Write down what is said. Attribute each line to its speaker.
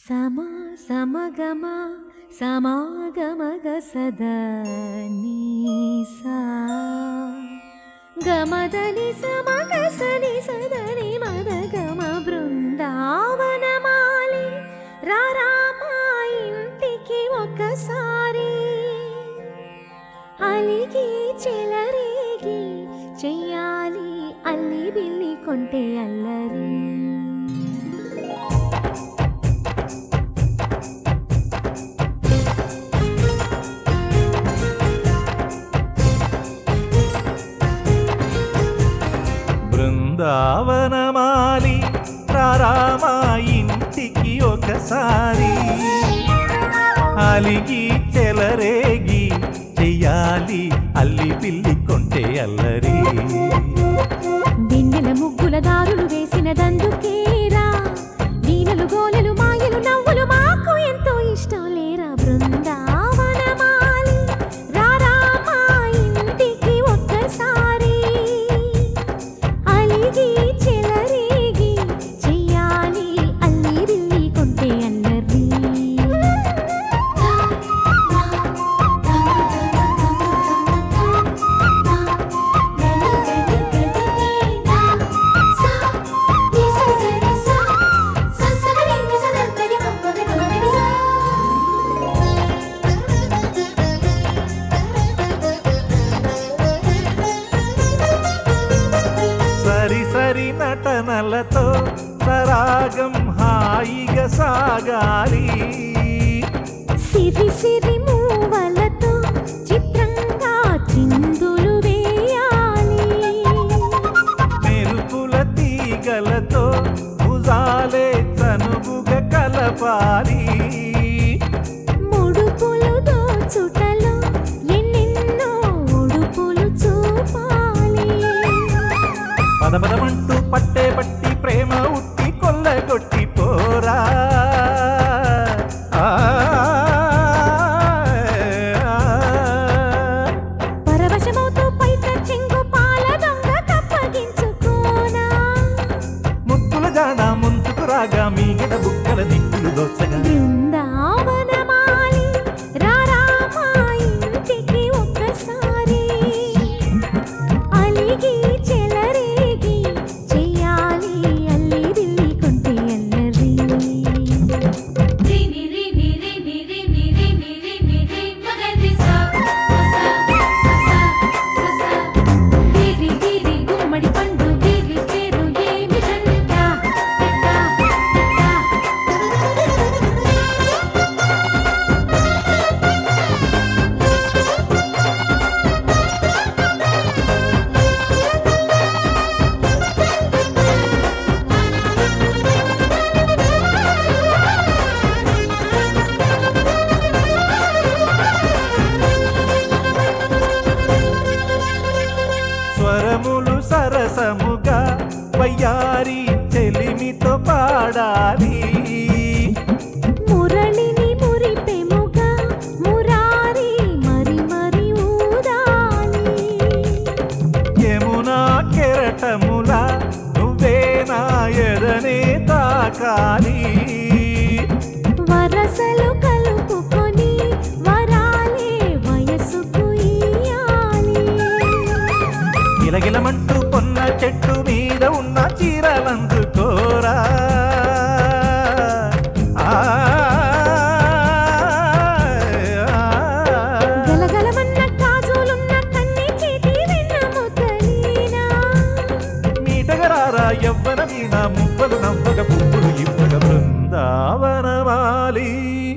Speaker 1: సమా సమగమ సమాగమగ సదా నీసా గమదని సమగ సని సదని మదగమ బృందావనమాలి రారామా ఇంటికి ఒకసారి అలిగి చెలరేగి చెయ్యాలి అల్లి బిల్లి కొంటే అల్లరి
Speaker 2: బృందావనమాలి రారామా ఇంటికి ఒకసారి అలిగి చెలరేగి చెయ్యాలి అల్లి పిల్లి కొంటే అల్లరి
Speaker 1: వెన్నెల ముగ్గుల దారులు వేసిన దందుకేరా వీణలు గోలెలు మాయలు నవ్వులు మాకు ఎంతో ఇష్టం లేరా బృందావనమాలి రారా మా ఇంటికి ఒక్కసారి అలిగి చెలరేగి చెయ్యాలి అల్లి బిల్లి కొంటే అల్లరి
Speaker 2: సరి సరి నటనలతో సరాగం హాయిగా సాగాలి
Speaker 1: సిరి సిరి మూవలతో చిత్రంగా చిందులు వేయాలి
Speaker 2: మెరుపుల తీగలతో భుజాలే చనువుగా కలపాలి
Speaker 1: ముడుపులు దోచుటలో ఎన్నెన్నో ఉడుపులు చూపాలి
Speaker 2: పద పదమంటూ పట్టే పట్టి ప్రేమ ఉట్టి కొల్లగొట్టి పోరా ఆ,
Speaker 1: పరవశమవుతూ పైట చెంగు పాల దొంగ కప్పగించుకోనా
Speaker 2: ముక్కుల జాన ముందుకు రాగా మీగడ బుక్కల దిక్కులు దోచగా
Speaker 1: బృందావనమాలి రారా మా ఇంటికి ఒక్కసారి అలిగి చెలరేగి చెయ్యాలి అల్లి బిల్లి కొంటే అల్లరి
Speaker 3: రిని రిని రిని రిని రిని రిని రి మగరి సా ససా ససా గిరి గిరి గుమ్మడి పండు గిరి పేరు ఏమి జంట టట
Speaker 2: స్వరములు సరసముగా వయ్యారి చెలిమితో పాడాలి
Speaker 1: మురళిని మురిపెముగా మురారి మరి మరి ఊదాలి
Speaker 2: యమునా కెరటముల నువ్వే నా ఎదనే తాకాలి
Speaker 1: వరసలు కలుపుకొని వరాలే వయసుకు ఇయ్యాలి
Speaker 2: గిలగిలమంటూ పొన్న చెట్టు మీద ఉన్న చీరలందుకోరా ఆ,
Speaker 1: గలగలమన్న గాజులున్న కన్ని చేతి వెన్న ముద్దలీనా
Speaker 2: మీటగరారా ఎవ్వన మీన మువ్వలు నవ్వక పువ్వులు ఇవ్వక బృందావనమాలి